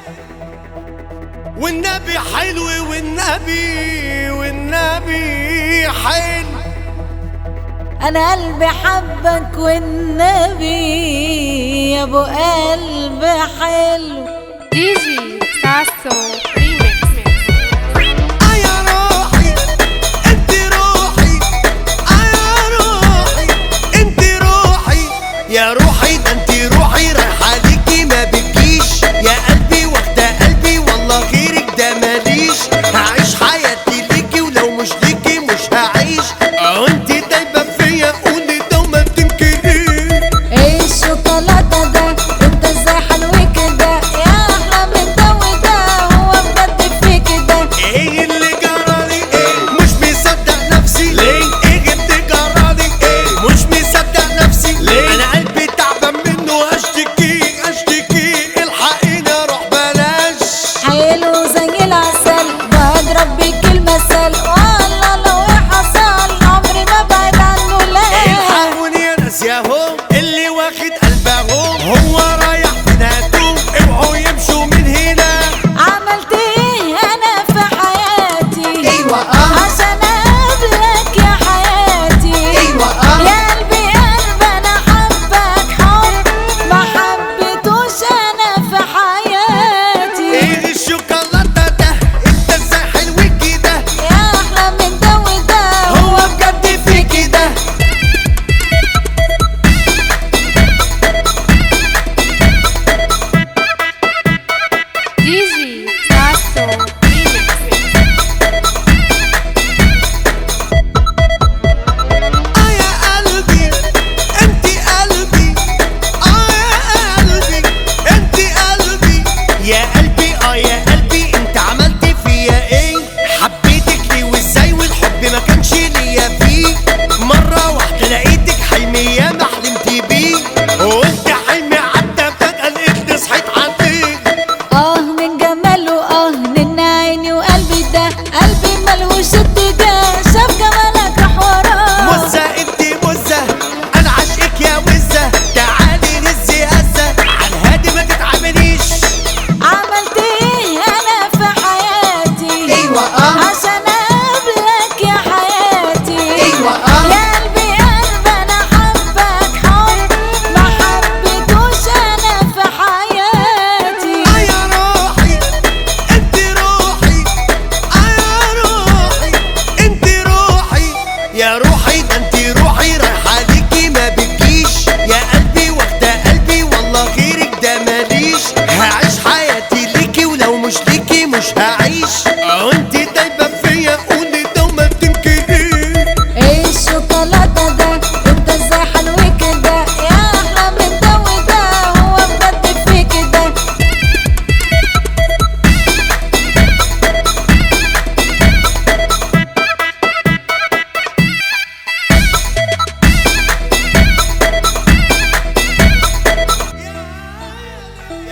والنبي حلو والنبي والنبي حلو انا قلبي حبك والنبي يا ابو قلب حلو ديجي ساسو ريميكس آه يا روحي انت روحي آه يا روحي انت روحي يا روحي ده انت روحي رايحه ليكي ما بتجيش يا قلبي واخده قلبي والله غيرك ده ماليش هعيش حياتي ليكي ولو مش ليكي مش هعيش اه انت دايما فيا قولي ده وما بتنكريش ايه الشوكولاتة ده انت ازاي حلو كده يا احلى من ده وده هو بجد في كده ايه اللي جرالي ايه مش مصدق نفسي ليه ايه اللي جرالي ايه مش مصدق نفسي ليه انا قلبي تعبان منه اشتكي اشتكي الحقيني اروح بلاش حلو زي العسل بضرب بيك المثل والله لو ايه حصل عمري ما بعد عنه لا الحقوني يا ناس يا هو اللي واخد قلبهم هو رايح بناته اوعوا يمشوا من هنا عملت ايه انا في حياتي ايوه اه عشان اقابلك يا حياتي ايوه اه يا قلبي قلب انا حبك حب ما حبيتوش انا في حياتي ايه الشوكولاته ده انت ازاي حلو كده يا احلى من ده وده هو بجد في كده ديجي ساسو ريميكس اه يا قلبي انت قلبي اه يا قلبي انت قلبي يا قلبي اه يا قلبي انت عملت فيا ايه حبيتك ليه وازاي والحب ما كانش ليا فيه مرة واحدة لقيتك حلمي يا ما حلمت بيه وقلت حلمي عدى فجأة لقيتني صحيت عليك اه من جماله اه من عيني وقلبي ده قلبي ملهوش اتجاه شاف جمالك راح وراه مزة انت مزة انا عاشقك يا وزة تعالي نزي هزة عالهادي ما تتعامليش عملت ايه انا في حياتي ايوه اه عشان اقابلك يا حياتي ايوه اه يا قلبي قلب انا حبك حب ما حبيتوش انا في حياتي آه يا روحي انت روحي آه يا روحي انت روحي يا روحي ده انت روحي رايحة ليكي ما بتجيش يا قلبي واخدة قلبي والله غيرك ده ماليش هعيش حياتي ليكي ولو مش ليكي مش هعيش